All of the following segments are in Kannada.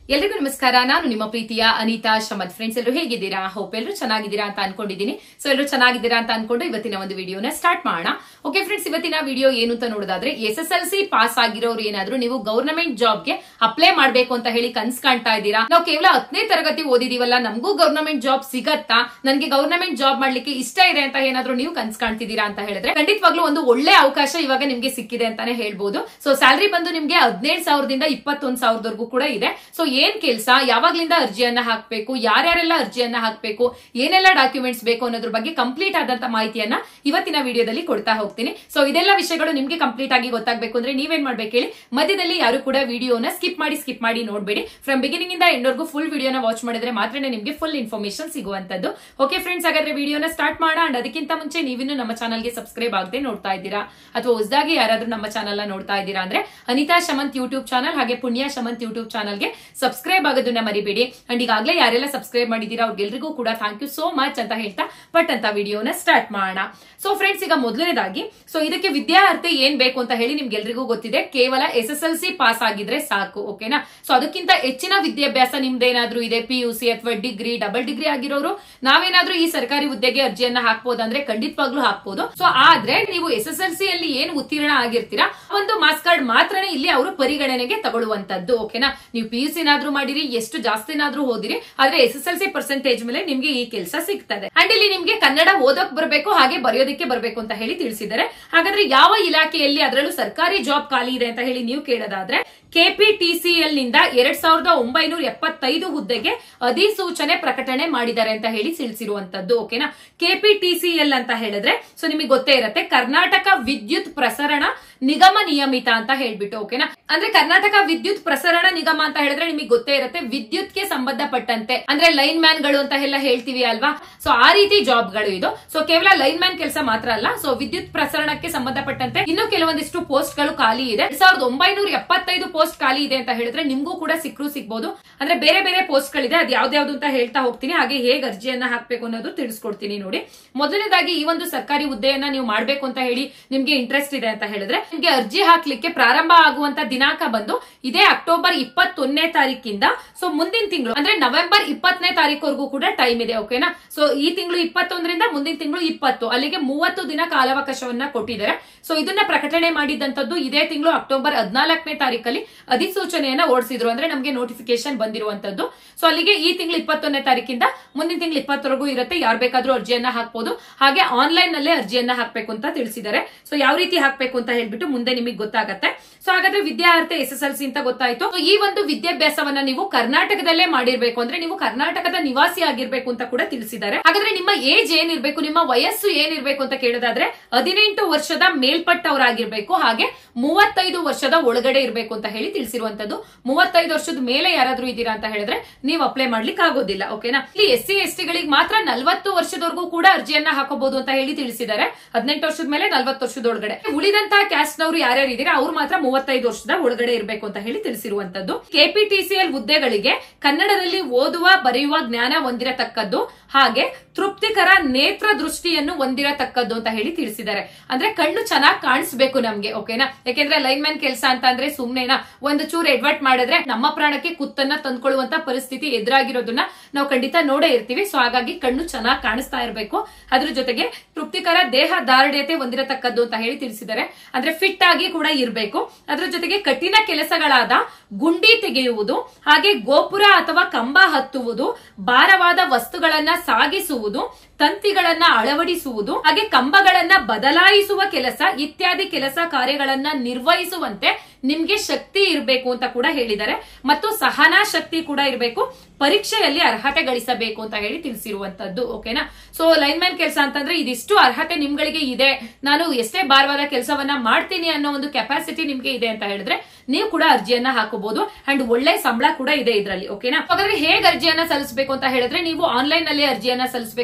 ಎಲ್ರಿಗೂ ನಮಸ್ಕಾರ ನಾನು ನಿಮ್ಮ ಪ್ರೀತಿಯ ಅನಿತಾ ಶಮತ್ ಫ್ರೆಂಡ್ಸ್ ಎಲ್ಲರೂ ಹೇಗಿದ್ದೀರಾ ಹೋಪ್ ಎಲ್ಲರೂ ಚೆನ್ನಾಗಿದ್ದೀರಾ ಅಂತ ಅನ್ಕೊಂಡಿದ್ದೀನಿ ಸೊ ಎಲ್ಲರೂ ಚೆನ್ನಾಗಿದ್ದೀರಾ ಅಂತ ಅನ್ಕೊಂಡು ಇವತ್ತಿನ ಒಂದು ವಿಡಿಯೋನ ಸ್ಟಾರ್ಟ್ ಮಾಡೋಣ ಓಕೆ ಫ್ರೆಂಡ್ಸ್ ಇವತ್ತಿನ ವಿಡಿಯೋ ಏನು ಅಂತ ನೋಡೋದಾದ್ರೆ S S L C pass ಆಗಿರೋರು ಏನಾದ್ರೂ ನೀವು ಗವರ್ನಮೆಂಟ್ ಜಾಬ್ಗೆ ಅಪ್ಲೈ ಮಾಡ್ಬೇಕು ಅಂತ ಹೇಳಿ ಕನ್ಸ್ ಕಾಣ್ತಾ ಇದ್ದೀರಾ ನಾವು ಕೇವಲ ಹತ್ತನೇ ತರಗತಿ ಓದಿದೀವಲ್ಲ ನಮಗೂ ಗವರ್ನಮೆಂಟ್ ಜಾಬ್ ಸಿಗತ್ತಾ ನನಗೆ ಗವರ್ನಮೆಂಟ್ ಜಾಬ್ ಮಾಡ್ಲಿಕ್ಕೆ ಇಷ್ಟ ಇದೆ ಅಂತ ಏನಾದ್ರೂ ನೀವು ಕನ್ಸ್ ಕಾಣ್ತಿದ್ದೀರಾ ಅಂತ ಹೇಳಿದ್ರೆ ಖಂಡಿತವಾಗ್ಲೂ ಒಂದು ಒಳ್ಳೆ ಅವಕಾಶ ಇವಾಗ ನಿಮ್ಗೆ ಸಿಕ್ಕಿದೆ ಅಂತಾನೆ ಹೇಳ್ಬೋದು ಸೊ ಸ್ಯಾಲರಿ ಬಂದು ನಿಮ್ಗೆ ಹದಿನೇಳು ಸಾವಿರದಿಂದ ಇಪ್ಪತ್ತೊಂದು ಸಾವಿರದವರೆಗೂ ಕೂಡ ಇದೆ ಸೊ ಏನ್ ಕೆಲಸ ಯಾವಾಗ್ಲಿಂದ ಅರ್ಜಿಯನ್ನ ಹಾಕ್ಬೇಕು ಯಾರ್ಯಾರೆಲ್ಲ ಅರ್ಜಿಯನ್ನ ಹಾಕ್ಬೇಕು ಏನೆಲ್ಲ ಡಾಕ್ಯುಮೆಂಟ್ಸ್ ಬೇಕು ಅನ್ನೋದ್ರ ಬಗ್ಗೆ ಕಂಪ್ಲೀಟ್ ಆದಂತ ಮಾಹಿತಿಯನ್ನ ಇವತ್ತಿನ ವಿಡಿಯೋದಲ್ಲಿ ಕೊಡ್ತಾ ಹೋಗ್ತೀನಿ ಸೊ ಇದೆಲ್ಲ ವಿಷಯಗಳು ನಿಮ್ಗೆ ಕಂಪ್ಲೀಟ್ ಆಗಿ ಗೊತ್ತಾಗಬೇಕು ಅಂದ್ರೆ ನೀವೇನ್ ಮಾಡ್ಬೇಕು ಹೇಳಿ ಮಧ್ಯದಲ್ಲಿ ಯಾರು ಕೂಡ ವಿಡಿಯೋನ ಸ್ಕಿಪ್ ಮಾಡಿ ಸ್ಕಿಪ್ ಮಾಡಿ ನೋಡ್ಬೇಡಿ ಫ್ರಮ್ ಬಿಗಿನಿಂಗ್ ಇಂದ ಎಂಡ್ವರೆಗೂ ಫುಲ್ ವಿಡಿಯೋನ ವಾಚ್ ಮಾಡಿದ್ರೆ ಮಾತ್ರನೇ ನಿಮ್ಗೆ ಫುಲ್ ಇನ್ಫಾರ್ಮೇಶನ್ ಸಿಗುವಂತದ್ದು ಓಕೆ ಫ್ರೆಂಡ್ಸ್ ಹಾಗಾದ್ರೆ ವಿಡಿಯೋನ ಸ್ಟಾರ್ಟ್ ಮಾಡೋಣ ಅಂಡ್ ಅದಕ್ಕಿಂತ ಮುಂಚೆ ನೀವಿನ್ನು ನಮ್ಮ ಚಾನಲ್ಗೆ ಸಬ್ಸ್ಕ್ರೈಬ್ ಆಗದೆ ನೋಡ್ತಾ ಇದ್ದೀರಾ ಅಥವಾ ಹೊಸದಾಗಿ ಯಾರಾದ್ರೂ ನಮ್ಮ ಚಾನಲ್ ನೋಡ್ತಾ ಇದ್ದೀರಾ ಅಂದ್ರೆ ಅನಿತಾ ಶಮಂತ್ ಯೂಟ್ಯೂಬ್ ಚಾನಲ್ ಹಾಗೆ ಪುಣ್ಯ ಶಮಂತ್ ಯೂಟ್ಯೂಬ್ ಚಾನಲ್ಗೆ ಸಬ್ಸ್ಕ್ರೈಬ್ ಆಗೋದನ್ನ ಮರಿಬೇಡಿ ಅಂಡ್ ಈಗಾಗಲೇ ಯಾರೆಲ್ಲ ಸಬ್ಸ್ಕ್ರೈಬ್ ಮಾಡಿದೀರಾ ಅವ್ರಿಗೆಲ್ರಿಗೂ ಕೂಡ ಥ್ಯಾಂಕ್ ಯು ಸೋ ಮಚ್ ಅಂತ ಹೇಳ್ತಾ ಬಟ್ ಅಂತ ವಿಡಿಯೋನ ಸ್ಟಾರ್ಟ್ ಮಾಡೋಣ ಸೊ ಫ್ರೆಂಡ್ಸ್ ಈಗ ಮೊದಲನೇದಾಗಿ ಸೊ ಇದಕ್ಕೆ ವಿದ್ಯಾರ್ಥಿ ಏನ್ ಬೇಕು ಅಂತ ಹೇಳಿ ನಿಮ್ಗೆಲ್ರಿಗೂ ಗೊತ್ತಿದೆ ಕೇವಲ S S L C pass ಆಗಿದ್ರೆ ಸಾಕು ಓಕೆನಾ ಸೊ ಅದಕ್ಕಿಂತ ಹೆಚ್ಚಿನ ವಿದ್ಯಾಭ್ಯಾಸ ನಿಮ್ದೇನಾದ್ರೂ ಇದೆ ಪಿ ಯು ಸಿ ಅಥವಾ ಡಿಗ್ರಿ ಡಬಲ್ ಡಿಗ್ರಿ ಆಗಿರೋರು ನಾವೇನಾದ್ರೂ ಈ ಸರ್ಕಾರಿ ಹುದ್ದೆಗೆ ಅರ್ಜಿಯನ್ನ ಹಾಕ್ಬೋದಂದ್ರೆ ಖಂಡಿತವಾಗ್ಲೂ ಹಾಕ್ಬೋದು ಸೊ ಆದ್ರೆ ನೀವು ಎಸ್ ಎಸ್ ಎಲ್ ಸಿ ಅಲ್ಲಿ ಏನು ಉತ್ತೀರ್ಣ ಆಗಿರ್ತೀರಾ ಒಂದು ಮಾರ್ಕ್ಸ್ ಕಾರ್ಡ್ ಮಾತ್ರನೇ ಇಲ್ಲಿ ಅವರು ಪರಿಗಣನೆಗೆ ತಗೊಳ್ಳುವಂತದ್ದು ಓಕೆನಾ ನೀವು ಪಿ ಯು ಸಿ ಏನಾದ್ರೂ ಮಾಡಿರಿ ಎಷ್ಟು ಜಾಸ್ತಿನಾದ್ರೂ ಓದಿರಿ ಆದ್ರೆ S S L C percentage ಮೇಲೆ ನಿಮ್ಗೆ ಈ ಕೆಲಸ ಸಿಗ್ತದೆ ಅಂಡ್ ಇಲ್ಲಿ ನಿಮ್ಗೆ ಕನ್ನಡ ಓದಕ್ ಬರಬೇಕು ಹಾಗೆ ಬರೆಯೋದಕ್ಕೆ ಬರಬೇಕು ಅಂತ ಹೇಳಿ ತಿಳಿಸಿದ್ದಾರೆ ಹಾಗಾದ್ರೆ ಯಾವ ಇಲಾಖೆಯಲ್ಲಿ ಅದರಲ್ಲೂ ಸರ್ಕಾರಿ ಜಾಬ್ ಖಾಲಿ ಇದೆ ಅಂತ ಹೇಳಿ ನೀವು ಕೇಳೋದಾದ್ರೆ ಕೆಪಿಟಿಸಿಎಲ್ ನಿಂದ ಎರಡ್ ಸಾವಿರದ ಒಂಬೈನೂರ ಎಪ್ಪತ್ತೈದು ಹುದ್ದೆಗೆ ಅಧಿಸೂಚನೆ ಪ್ರಕಟಣೆ ಮಾಡಿದ್ದಾರೆ ಅಂತ ಹೇಳಿ ತಿಳಿಸಿರುವಂತದ್ದು ಓಕೆನಾ ಕೆಪಿಟಿಸಿಎಲ್ ಅಂತ ಹೇಳಿದ್ರೆ ಸೊ ನಿಮಗೆ ಗೊತ್ತೇ ಇರತ್ತೆ ಕರ್ನಾಟಕ ವಿದ್ಯುತ್ ಪ್ರಸರಣ ನಿಗಮ ನಿಯಮಿತ ಅಂತ ಹೇಳ್ಬಿಟ್ಟು ಓಕೆನಾ ಅಂದ್ರೆ ಕರ್ನಾಟಕ ವಿದ್ಯುತ್ ಪ್ರಸರಣ ನಿಗಮ ಅಂತ ಹೇಳಿದ್ರೆ ನಿಮಗೆ ಗೊತ್ತೇ ಇರುತ್ತೆ ವಿದ್ಯುತ್ಗೆ ಸಂಬಂಧಪಟ್ಟಂತೆ ಅಂದ್ರೆ ಲೈನ್ ಮ್ಯಾನ್ ಗಳು ಅಂತ ಎಲ್ಲ ಹೇಳ್ತೀವಿ ಅಲ್ವಾ ಸೊ ಆ ರೀತಿ ಜಾಬ್ ಗಳು ಇದು ಸೊ ಕೇವಲ ಲೈನ್ ಮ್ಯಾನ್ ಕೆಲಸ ಮಾತ್ರ ಅಲ್ಲ ಸೊ ವಿದ್ಯುತ್ ಪ್ರಸರಣಕ್ಕೆ ಸಂಬಂಧಪಟ್ಟಂತೆ ಇನ್ನು ಕೆಲವೊಂದಿಷ್ಟು ಪೋಸ್ಟ್ ಗಳು ಖಾಲಿ ಇದೆ ಎರಡ್ ಸಾವಿರದ ಒಂಬೈನೂರ ಎಪ್ಪತ್ತೈದು ಪೋಸ್ಟ್ ಖಾಲಿ ಇದೆ ಅಂತ ಹೇಳಿದ್ರೆ ನಿಮ್ಗೂ ಕೂಡ ಸಿಕ್ಕರು ಸಿಗ್ಬೋದು ಅಂದ್ರೆ ಬೇರೆ ಬೇರೆ ಪೋಸ್ಟ್ ಗಳಿದೆ ಅದು ಯಾವ್ದಾವ್ದು ಅಂತ ಹೇಳ್ತಾ ಹೋಗ್ತೀನಿ ಹಾಗೆ ಹೇಗೆ ಅರ್ಜಿಯನ್ನ ಹಾಕ್ಬೇಕು ಅನ್ನೋದು ತಿಳಿಸ್ಕೊಡ್ತೀನಿ ನೋಡಿ ಮೊದಲನೇದಾಗಿ ಈ ಒಂದು ಸರ್ಕಾರಿ ಹುದ್ದೆಯನ್ನ ನೀವು ಮಾಡ್ಬೇಕು ಅಂತ ಹೇಳಿ ನಿಮ್ಗೆ ಇಂಟ್ರೆಸ್ಟ್ ಇದೆ ಅಂತ ಹೇಳಿದ್ರೆ ನಿಮ್ಗೆ ಅರ್ಜಿ ಹಾಕ್ಲಿಕ್ಕೆ ಪ್ರಾರಂಭ ಆಗುವಂತ ದಿನಾಂಕ ಬಂದು ಇದೇ ಅಕ್ಟೋಬರ್ ಇಪ್ಪತ್ತೊಂದನೇ ತಾರೀಕಿಂದ ಸೊ ಮುಂದಿನ ತಿಂಗಳು ಅಂದ್ರೆ ನವೆಂಬರ್ ಇಪ್ಪತ್ತನೇ ತಾರೀಕುವರೆಗೂ ಕೂಡ ಟೈಮ್ ಇದೆ ಓಕೆನಾ ಸೊ ಈ ತಿಂಗಳು ಇಪ್ಪತ್ತೊಂದರಿಂದ ಮುಂದಿನ ತಿಂಗಳು ಇಪ್ಪತ್ತು ಅಲ್ಲಿಗೆ ಮೂವತ್ತು ದಿನ ಕಾಲಾವಕಾಶವನ್ನ ಕೊಟ್ಟಿದ್ದಾರೆ ಸೊ ಇದನ್ನ ಪ್ರಕಟಣೆ ಮಾಡಿದಂತದ್ದು ಇದೇ ತಿಂಗಳು ಅಕ್ಟೋಬರ್ ಹದಿನಾಲ್ಕನೇ ತಾರೀಕಲ್ಲಿ ಅಧಿಸೂಚನೆಯನ್ನ ಓಡಿಸಿದ್ರು ಅಂದ್ರೆ ನಮಗೆ ನೋಟಿಫಿಕೇಶನ್ ಬಂದಿರುವಂತದ್ದು ಸೊ ಅಲ್ಲಿಗೆ ಈ ತಿಂಗಳು ಇಪ್ಪತ್ತೊಂದನೇ ತಾರೀಕಿಂದ ಮುಂದಿನ ತಿಂಗಳು ಇಪ್ಪತ್ತವರೆಗೂ ಇರುತ್ತೆ ಯಾರು ಬೇಕಾದ್ರೂ ಅರ್ಜಿಯನ್ನ ಹಾಕ್ಬೋದು ಹಾಗೆ ಆನ್ಲೈನ್ ನಲ್ಲೇ ಅರ್ಜಿಯನ್ನ ಹಾಕ್ಬೇಕು ಅಂತ ತಿಳಿಸಿದ್ದಾರೆ ಸೊ ಯಾವ ರೀತಿ ಹಾಕ್ಬೇಕು ಅಂತ ಹೇಳ್ಬಿಟ್ಟು ಮುಂದೆ ನಿಮಗೆ ಗೊತ್ತಾಗತ್ತೆ ಸೊ ಹಾಗಾದ್ರೆ ವಿದ್ಯಾರ್ಥಿ ಎಸ್ ಎಸ್ ಎಲ್ ಸಿ ಅಂತ ಗೊತ್ತಾಯ್ತು So, ಈ ಒಂದು ವಿದ್ಯಾಭ್ಯಾಸವನ್ನ ನೀವು ಕರ್ನಾಟಕದಲ್ಲೇ ಮಾಡಿರ್ಬೇಕು ಅಂದ್ರೆ ನೀವು ಕರ್ನಾಟಕದ ನಿವಾಸಿ ಆಗಿರ್ಬೇಕು ಅಂತ ಕೂಡ ತಿಳಿಸಿದ್ದಾರೆ ಹಾಗಾದ್ರೆ ನಿಮ್ಮ ಏಜ್ ಏನಿರ್ಬೇಕು ನಿಮ್ಮ ವಯಸ್ಸು ಏನಿರ್ಬೇಕು ಅಂತ ಕೇಳೋದಾದ್ರೆ ಹದಿನೆಂಟು ವರ್ಷದ ಮೇಲ್ಪಟ್ಟವರಾಗಿರ್ಬೇಕು ಹಾಗೆ ಮೂವತ್ತೈದು ವರ್ಷದ ಒಳಗಡೆ ಇರಬೇಕು ಅಂತ ಹೇಳಿ ತಿಳಿಸಿರುವಂತದ್ದು ಮೂವತ್ತೈದು ವರ್ಷದ ಮೇಲೆ ಯಾರಾದ್ರೂ ಇದ್ದೀರಾ ಅಂತ ಹೇಳಿದ್ರೆ ನೀವು ಅಪ್ಲೈ ಮಾಡ್ಲಿಕ್ಕೆ ಆಗೋದಿಲ್ಲ ಓಕೆನಾ ಇಲ್ಲಿ ಎಸ್ ಸಿ ಎಸ್ ಟಿಗಳಿಗೆ ಮಾತ್ರ ನಲ್ವತ್ತು ವರ್ಷದವರೆಗೂ ಕೂಡ ಅರ್ಜಿಯನ್ನ ಹಾಕೋಬಹುದು ಅಂತ ಹೇಳಿ ತಿಳಿಸಿದ್ದಾರೆ ಹದಿನೆಂಟು ವರ್ಷದ ಮೇಲೆ ನಲ್ವತ್ತು ವರ್ಷದ ಒಳಗಡೆ ಉಳಿದಂತಹ ಕ್ಯಾಸ್ಟ್ ನವರು ಯಾರ್ಯಾರು ಇದ್ದೀರಾ ಅವ್ರು ಮಾತ್ರ ಮೂವತ್ತೈದು ವರ್ಷದ ಒಳಗಡೆ ಇರಬೇಕು ಅಂತ ಹೇಳಿ ತಿಳಿಸಿರುವಂತದ್ದು ಕೆಪಿಟಿಸಿಎಲ್ ಹುದ್ದೆಗಳಿಗೆ ಕನ್ನಡದಲ್ಲಿ ಓದುವ ಬರೆಯುವ ಜ್ಞಾನ ಹೊಂದಿರತಕ್ಕದ್ದು ಹಾಗೆ ತೃಪ್ತಿಕರ ನೇತ್ರ ದೃಷ್ಟಿಯನ್ನು ಹೊಂದಿರತಕ್ಕದ್ದು ಅಂತ ಹೇಳಿ ತಿಳಿಸಿದ್ದಾರೆ ಅಂದ್ರೆ ಕಣ್ಣು ಚೆನ್ನಾಗಿ ಕಾಣಿಸ್ಬೇಕು ನಮ್ಗೆ ಓಕೆನಾ ಯಾಕೆಂದ್ರೆ ಲೈನ್ ಮ್ಯಾನ್ ಕೆಲಸ ಅಂತ ಅಂದ್ರೆ ಸುಮ್ನೆನಾ ಒಂದು ಚೂರು ಎಡ್ವರ್ಟ್ ಮಾಡಿದ್ರೆ ನಮ್ಮ ಪ್ರಾಣಕ್ಕೆ ಕುತ್ತನ್ನ ತಂದ್ಕೊಳ್ಳುವಂತ ಪರಿಸ್ಥಿತಿ ಎದುರಾಗಿರೋದನ್ನ ನಾವು ಖಂಡಿತ ನೋಡೇ ಇರ್ತೀವಿ ಸೊ ಹಾಗಾಗಿ ಕಣ್ಣು ಚೆನ್ನಾಗಿ ಕಾಣಿಸ್ತಾ ಇರಬೇಕು ಅದ್ರ ಜೊತೆಗೆ ತೃಪ್ತಿಕರ ದೇಹ ದಾರ್ಢ್ಯತೆ ಹೊಂದಿರತಕ್ಕದ್ದು ಅಂತ ಹೇಳಿ ತಿಳಿಸಿದ್ದಾರೆ ಅಂದ್ರೆ ಫಿಟ್ ಆಗಿ ಕೂಡ ಇರಬೇಕು ಅದ್ರ ಜೊತೆಗೆ ಕಠಿಣ ಕೆಲಸಗಳಾದ ಗುಂಡಿ ತೆಗೆಯುವುದು ಹಾಗೆ ಗೋಪುರ ಅಥವಾ ಕಂಬ ಹತ್ತುವುದು ಭಾರವಾದ ವಸ್ತುಗಳನ್ನ ಸಾಗಿಸುವುದು ತಂತಿಗಳನ್ನ ಅಳವಡಿಸುವುದು ಹಾಗೆ ಕಂಬಗಳನ್ನ ಬದಲಾಯಿಸುವ ಕೆಲಸ ಇತ್ಯಾದಿ ಕೆಲಸ ಕಾರ್ಯಗಳನ್ನ ನಿರ್ವಹಿಸುವಂತೆ ನಿಮ್ಗೆ ಶಕ್ತಿ ಇರಬೇಕು ಅಂತ ಕೂಡ ಹೇಳಿದ್ದಾರೆ ಮತ್ತು ಸಹನಾ ಶಕ್ತಿ ಕೂಡ ಇರಬೇಕು ಪರೀಕ್ಷೆಯಲ್ಲಿ ಅರ್ಹತೆ ಗಳಿಸಬೇಕು ಅಂತ ಹೇಳಿ ತಿಳಿಸಿರುವಂತದ್ದು ಓಕೆನಾ ಸೊ ಲೈನ್ ಮ್ಯಾನ್ ಕೆಲಸ ಅಂತಂದ್ರೆ ಇದಿಷ್ಟು ಅರ್ಹತೆ ನಿಮ್ಗಳಿಗೆ ಇದೆ ನಾನು ಎಷ್ಟೇ ಭಾರವಾದ ಕೆಲಸವನ್ನ ಮಾಡ್ತೀನಿ ಅನ್ನೋ ಒಂದು ಕೆಪಾಸಿಟಿ ನಿಮ್ಗೆ ಇದೆ ಅಂತ ಹೇಳಿದ್ರೆ ನೀವು ಕೂಡ ಅರ್ಜಿಯನ್ನ ಹಾಕಬಹುದು ಅಂಡ್ ಒಳ್ಳೆ ಸಂಬಳ ಕೂಡ ಇದೆ ಇದರಲ್ಲಿ ಓಕೆನಾ ಹಾಗಾದ್ರೆ ಹೇಗೆ ಅರ್ಜಿಯನ್ನ ಸಲ್ಲಿಸಬೇಕು ಅಂತ ಹೇಳಿದ್ರೆ ನೀವು ಆನ್ಲೈನ್ ನಲ್ಲಿ ಅರ್ಜಿಯನ್ನ ಸಲ್ಲಿಸಬೇಕು ಯಾವುದೇ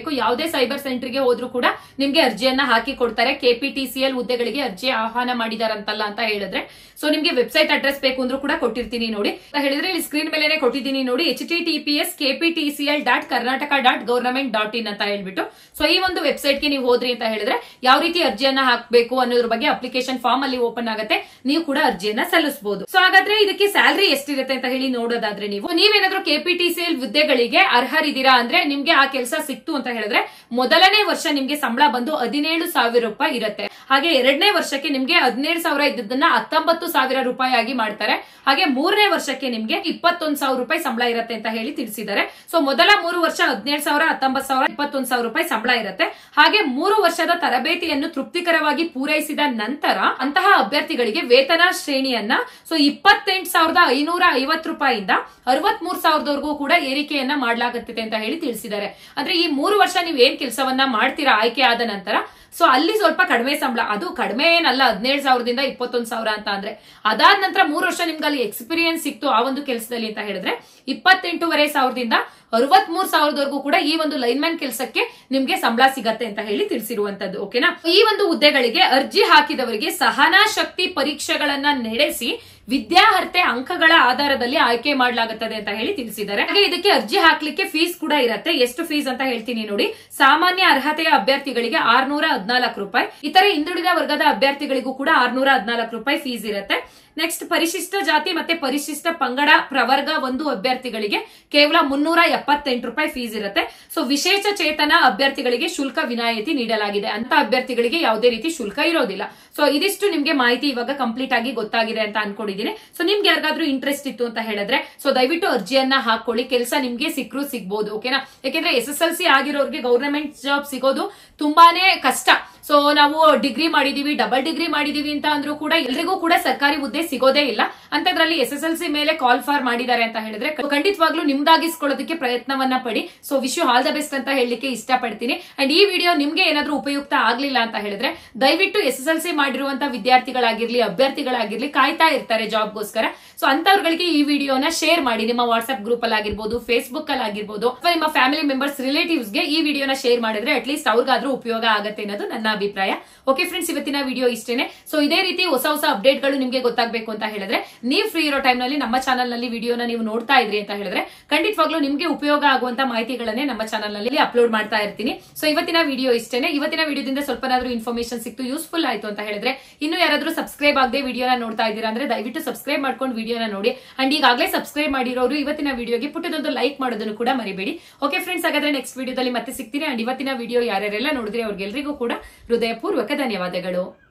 ಯಾವುದೇ ಸೈಬರ್ ಸೆಂಟರ್ಗೆ ಹೋದ್ರು ಕೂಡ ನಿಮ್ಗೆ ಅರ್ಜಿಯನ್ನ ಹಾಕಿ ಕೊಡ್ತಾರೆ ಕೆಪಿಟಿಸಿಎಲ್ ಹುದ್ದೆಗಳಿಗೆ ಅರ್ಜಿ ಆಹ್ವಾನ ಮಾಡಿದಾರಂತಲ್ಲ ಅಂತ ಹೇಳಿದ್ರೆ ಸೊ ನಿಮ್ಗೆ ವೆಬ್ಸೈಟ್ ಅಡ್ರೆಸ್ ಬೇಕು ಅಂದ್ರೂ ಕೂಡ ಕೊಟ್ಟಿರ್ತೀನಿ ನೋಡಿ ಅಂತ ಹೇಳಿದ್ರೆ ಇಲ್ಲಿ ಸ್ಕ್ರೀನ್ ಮೇಲೆನೆ ಕೊಟ್ಟಿದ್ದೀನಿ ನೋಡಿ H T T P S KPTCL dot Karnataka dot government dot in ಅಂತ ಹೇಳ್ಬಿಟ್ಟು ಸೊ ಈ ಒಂದು ವೆಬ್ಸೈಟ್ ಗೆ ನೀವು ಹೋದ್ರಿ ಅಂತ ಹೇಳಿದ್ರೆ ಯಾವ ರೀತಿ ಅರ್ಜಿಯನ್ನ ಹಾಕಬೇಕು ಅನ್ನೋದ್ರ ಬಗ್ಗೆ ಅಪ್ಲಿಕೇಶನ್ ಫಾರ್ಮ್ ಅಲ್ಲಿ ಓಪನ್ ಆಗುತ್ತೆ ನೀವು ಕೂಡ ಅರ್ಜಿಯನ್ನ ಸಲ್ಲಿಸಬಹುದು ಸೊ ಹಾಗಾದ್ರೆ ಇದಕ್ಕೆ ಸ್ಯಾಲರಿ ಎಷ್ಟಿರುತ್ತೆ ಅಂತ ಹೇಳಿ ನೋಡೋದಾದ್ರೆ ನೀವು ನೀವೇನಾದ್ರೂ ಕೆಪಿಟಿಸಿಎಲ್ ಹುದ್ದೆಗಳಿಗೆ ಅರ್ಹರಿದ್ದೀರಾ ಅಂದ್ರೆ ನಿಮ್ಗೆ ಆ ಕೆಲಸ ಸಿಕ್ತು ಅಂತ ಹೇಳಿದ್ರೆ ಮೊದಲನೇ ವರ್ಷ ನಿಮ್ಗೆ ಸಂಬಳ ಬಂದು ಹದಿನೇಳು ಸಾವಿರ ರೂಪಾಯಿ ಇರುತ್ತೆ ಹಾಗೆ ಎರಡನೇ ವರ್ಷಕ್ಕೆ ನಿಮ್ಗೆ ಹದಿನೇಳು ಸಾವಿರ ಇದ್ದದನ್ನ ಹತ್ತೊಂಬತ್ತು ಸಾವಿರ ರೂಪಾಯಿ ಆಗಿ ಮಾಡ್ತಾರೆ ಹಾಗೆ ಮೂರನೇ ವರ್ಷಕ್ಕೆ ನಿಮ್ಗೆ ಇಪ್ಪತ್ತೊಂದು ಸಾವಿರ ರೂಪಾಯಿ ಸಂಬಳ ಇರುತ್ತೆ ಅಂತ ಹೇಳಿ ತಿಳಿಸಿದ್ದಾರೆ ಸೊ ಮೊದಲ ಮೂರು ವರ್ಷ ಹದಿನೇಳು ಸಾವಿರ ಹತ್ತೊಂಬತ್ತು ಸಾವಿರ ಇಪ್ಪತ್ತೊಂದು ಸಾವಿರ ರೂಪಾಯಿ ಸಂಬಳ ಇರುತ್ತೆ ಹಾಗೆ ಮೂರು ವರ್ಷದ ತರಬೇತಿಯನ್ನು ತೃಪ್ತಿಕರವಾಗಿ ಪೂರೈಸಿದ ನಂತರ ಅಂತಹ ಅಭ್ಯರ್ಥಿಗಳಿಗೆ ವೇತನ ಶ್ರೇಣಿಯನ್ನ ಸೊ ಇಪ್ಪತ್ತೆಂಟು ಸಾವಿರದ ಐನೂರ ಐವತ್ತು ರೂಪಾಯಿಂದ ಅರವತ್ ಮೂರ್ ಸಾವಿರದವರೆಗೂ ಕೂಡ ಏರಿಕೆಯನ್ನ ಮಾಡಲಾಗುತ್ತದೆ ಅಂತ ಹೇಳಿ ತಿಳಿಸಿದ್ದಾರೆ ಅಂದ್ರೆ ಈ ಮೂರು ವರ್ಷ ನೀವು ಏನ್ ಕೆಲಸವನ್ನ ಮಾಡ್ತೀರಾ ಆಯ್ಕೆ ಆದ ನಂತರ ಸೊ ಅಲ್ಲಿ ಸ್ವಲ್ಪ ಕಡಿಮೆ ಸಂಬಳ ಅದು ಕಡಿಮೆ ಏನಲ್ಲ ಹದಿನೇಳು ಸಾವಿರದಿಂದ ಇಪ್ಪತ್ತೊಂದು ಸಾವಿರ ಅಂತ ಅಂದ್ರೆ ಅದಾದ ನಂತರ ಮೂರು ವರ್ಷ ನಿಮ್ಗೆ ಅಲ್ಲಿ ಎಕ್ಸ್ಪೀರಿಯನ್ಸ್ ಸಿಕ್ತು ಆ ಒಂದು ಕೆಲಸದಲ್ಲಿ ಅಂತ ಹೇಳಿದ್ರೆ ಇಪ್ಪತ್ತೆಂಟೂವರೆ ಸಾವಿರದಿಂದ ಅರವತ್ ಮೂರ್ ಸಾವಿರದವರೆಗೂ ಕೂಡ ಈ ಒಂದು ಲೈನ್ಮ್ಯಾನ್ ಕೆಲಸಕ್ಕೆ ನಿಮ್ಗೆ ಸಂಬಳ ಸಿಗತ್ತೆ ಅಂತ ಹೇಳಿ ತಿಳಿಸಿರುವಂತದ್ದು ಓಕೆನಾ ಈ ಒಂದು ಹುದ್ದೆಗಳಿಗೆ ಅರ್ಜಿ ಹಾಕಿದವರಿಗೆ ಸಹನಾ ಶಕ್ತಿ ಪರೀಕ್ಷೆಗಳನ್ನ ನಡೆಸಿ ವಿದ್ಯಾರ್ಹತೆ ಅಂಕಗಳ ಆಧಾರದಲ್ಲಿ ಆಯ್ಕೆ ಮಾಡಲಾಗುತ್ತದೆ ಅಂತ ಹೇಳಿ ತಿಳಿಸಿದ್ದಾರೆ ಹಾಗೆ ಇದಕ್ಕೆ ಅರ್ಜಿ ಹಾಕ್ಲಿಕ್ಕೆ ಫೀಸ್ ಕೂಡ ಇರುತ್ತೆ ಎಷ್ಟು ಫೀಸ್ ಅಂತ ಹೇಳ್ತೀನಿ ನೋಡಿ ಸಾಮಾನ್ಯ ಅರ್ಹತೆಯ ಅಭ್ಯರ್ಥಿಗಳಿಗೆ ಆರ್ನೂರ ಹದಿನಾಲ್ಕು ರೂಪಾಯಿ ಇತರೆ ಹಿಂದುಳಿದ ವರ್ಗದ ಅಭ್ಯರ್ಥಿಗಳಿಗೂ ಕೂಡ ಆರ್ನೂರ ಹದಿನಾಲ್ಕು ರೂಪಾಯಿ ಫೀಸ್ ಇರುತ್ತೆ ನೆಕ್ಸ್ಟ್ ಪರಿಶಿಷ್ಟ ಜಾತಿ ಮತ್ತೆ ಪರಿಶಿಷ್ಟ ಪಂಗಡ ಪ್ರವರ್ಗ ಒಂದು ಅಭ್ಯರ್ಥಿಗಳಿಗೆ ಕೇವಲ ಮುನ್ನೂರ ಎಪ್ಪತ್ತೆಂಟು ರೂಪಾಯಿ ಫೀಸ್ ಇರುತ್ತೆ ಸೊ ವಿಶೇಷ ಚೇತನ ಅಭ್ಯರ್ಥಿಗಳಿಗೆ ಶುಲ್ಕ ವಿನಾಯಿತಿ ನೀಡಲಾಗಿದೆ ಅಂತ ಅಭ್ಯರ್ಥಿಗಳಿಗೆ ಯಾವುದೇ ರೀತಿ ಶುಲ್ಕ ಇರೋದಿಲ್ಲ ಸೊ ಇದಿಷ್ಟು ನಿಮ್ಗೆ ಮಾಹಿತಿ ಇವಾಗ ಕಂಪ್ಲೀಟ್ ಆಗಿ ಗೊತ್ತಾಗಿದೆ ಅಂತ ಅನ್ಕೊಂಡಿದ್ದೀನಿ ಸೊ ನಿಮ್ಗೆ ಯಾರಿಗಾದ್ರೂ ಇಂಟ್ರೆಸ್ಟ್ ಇತ್ತು ಅಂತ ಹೇಳಿದ್ರೆ ಸೊ ದಯವಿಟ್ಟು ಅರ್ಜಿಯನ್ನ ಹಾಕೊಳ್ಳಿ ಕೆಲಸ ನಿಮ್ಗೆ ಸಿಕ್ಕರು ಸಿಗ್ಬೋದು ಓಕೆನಾ ಯಾಕೆಂದ್ರೆ ಎಸ್ ಎಸ್ ಎಲ್ ಸಿ ಆಗಿರೋರಿಗೆ ಗೌರ್ಮೆಂಟ್ ಜಾಬ್ ಸಿಗೋದು ತುಂಬಾನೇ ಕಷ್ಟ ಸೊ ನಾವು ಡಿಗ್ರಿ ಮಾಡಿದೀವಿ ಡಬಲ್ ಡಿಗ್ರಿ ಮಾಡಿದೀವಿ ಅಂತ ಅಂದ್ರೂ ಕೂಡ ಎಲ್ರಿಗೂ ಕೂಡ ಸರ್ಕಾರಿ ಹುದ್ದೆ ಸಿಗೋದೇ ಇಲ್ಲ ಅಂತದ್ರಲ್ಲಿ ಎಸ್ ಎಸ್ ಎಲ್ ಸಿ ಮೇಲೆ ಕಾಲ್ ಫಾರ್ ಮಾಡಿದ್ದಾರೆ ಅಂತ ಹೇಳಿದ್ರೆ ಖಂಡಿತವಾಗ್ಲೂ ನಿಮ್ದಾಗಿಸ್ಕೊಳ್ಳೋದಕ್ಕೆ ಪ್ರಯತ್ನವನ್ನ ಪಡಿ so wish you all the best ಅಂತ ಹೇಳಲಿಕ್ಕೆ ಇಷ್ಟಪಡ್ತೀನಿ ಅಂಡ್ ಈ ವಿಡಿಯೋ ನಿಮ್ಗೆ ಏನಾದ್ರೂ ಉಪಯುಕ್ತ ಆಗ್ಲಿಲ್ಲ ಅಂತ ಹೇಳಿದ್ರೆ ದಯವಿಟ್ಟು ಎಸ್ ಎಸ್ ಎಲ್ ಸಿ ಮಾಡಿರುವಂತ ವಿದ್ಯಾರ್ಥಿಗಳಾಗಿರ್ಲಿ ಅಭ್ಯರ್ಥಿಗಳಾಗಿರ್ಲಿ ಕಾಯ್ತಾ ಇರ್ತಾರೆ ಜಾಬ್ಗೋಸ್ಕರ ಸೊ ಅಂತವ್ರಿಗೆ ಈ ವಿಡಿಯೋನ ಶೇರ್ ಮಾಡಿ ನಿಮ್ಮ ವಾಟ್ಸ್ಆಪ್ ಗ್ರೂಪ್ ಅಲ್ಲಿ ಆಗಿರ್ಬೋದು ಫೇಸ್ಬುಕ್ ಅಲ್ಲಿ ಆಗಿರ್ಬೋದು ಅಥವಾ ನಿಮ್ಮ ಫ್ಯಾಮಿಲಿ ಮೆಂಬರ್ಸ್ ರಿಲೇಟಿವ್ಸ್ ಗೆ ಈ ವಿಡಿಯೋನ ಶೇರ್ ಮಾಡಿದ್ರೆ ಅಟ್ಲೀಸ್ಟ್ ಅವ್ರಿಗಾದ್ರೂ ಉಪಯೋಗ ಆಗತ್ತೆ ಅನ್ನೋದು ನನ್ನ ಅಭಿಪ್ರಾಯ ಓಕೆ ಫ್ರೆಂಡ್ಸ್ ಇವತ್ತಿನ ವಿಡಿಯೋ ಇಷ್ಟೇನೆ ಸೊ ಇದೇ ರೀತಿ ಹೊಸ ಹೊಸ ಅಪ್ಡೇಟ್ ಗಳು ನಿಮ್ಗೆ ಗೊತ್ತಾಗಬೇಕು ಅಂತ ಹೇಳಿದ್ರೆ ನೀವು ಫ್ರೀ ಇರೋ ಟೈಮ್ ನಲ್ಲಿ ನಮ್ಮ ಚಾನಲ್ ನಲ್ಲಿ ವಿಡಿಯೋನ ನೀವು ನೋಡ್ತಾ ಇದ್ರಿ ಅಂತ ಹೇಳಿದ್ರೆ ಖಂಡಿತವಾಗ್ಲೂ ನಿಮ್ಗೆ ಉಪಯೋಗ ಆಗುವಂತ ಮಾಹಿತಿಗಳನ್ನೇ ನಮ್ಮ ಚಾನಲ್ ನಲ್ಲಿ ಅಪ್ಲೋಡ್ ಮಾಡ್ತಾ ಇರ್ತೀನಿ ಸೊ ಇವತ್ತಿನ ವಿಡಿಯೋ ಇಷ್ಟೇನೆ ಇವತ್ತಿನ ವಿಡಿಯೋದಿಂದ ಸ್ವಲ್ಪನಾದ್ರೂ ಇನ್ಫಾರ್ಮೇಶನ್ ಸಿಕ್ತು ಯೂಸ್ಫುಲ್ ಆಯ್ತು ಅಂತ ಹೇಳಿದ್ರೆ ಇನ್ನು ಯಾರಾದ್ರೂ ಸಬ್ಸ್ಕ್ರೈಬ್ ಆಗದೆ ವಿಡಿಯೋನ ನೋಡ್ತಾ ಇದ್ದೀರಾ ಅಂದ್ರೆ ದಯವಿಟ್ಟು ಸಬ್ಸ್ಕ್ರೈಬ್ ಮಾಡ್ಕೊಂಡು ವಿಡಿಯೋನ ನೋಡಿ ಅಂಡ್ ಈಗಾಗಲೇ ಸಬ್ಸ್ಕ್ರೈಬ್ ಮಾಡಿರೋರು ಇವತ್ತಿನ ವಿಡಿಯೋಗೆ ಪುಟ್ಟದೊಂದು ಲೈಕ್ ಮಾಡೋದನ್ನು ಕೂಡ ಮರಿಬೇಡಿ ಓಕೆ ಫ್ರೆಂಡ್ಸ್ ಹಾಗಾದ್ರೆ ನೆಕ್ಸ್ಟ್ ವಿಡಿಯೋದಲ್ಲಿ ಮತ್ತೆ ಸಿಗ್ತೀನಿ ಅಂಡ್ ಇವತ್ತಿನ ವಿಡಿಯೋ ಯಾರ್ಯಾರೆಲ್ಲ ನೋಡಿದ್ರೆ ಅವ್ರಿಗೆಲ್ಲರಿಗೂ ಕೂಡ ಹೃದಯಪೂರ್ವಕ ಧನ್ಯವಾದಗಳು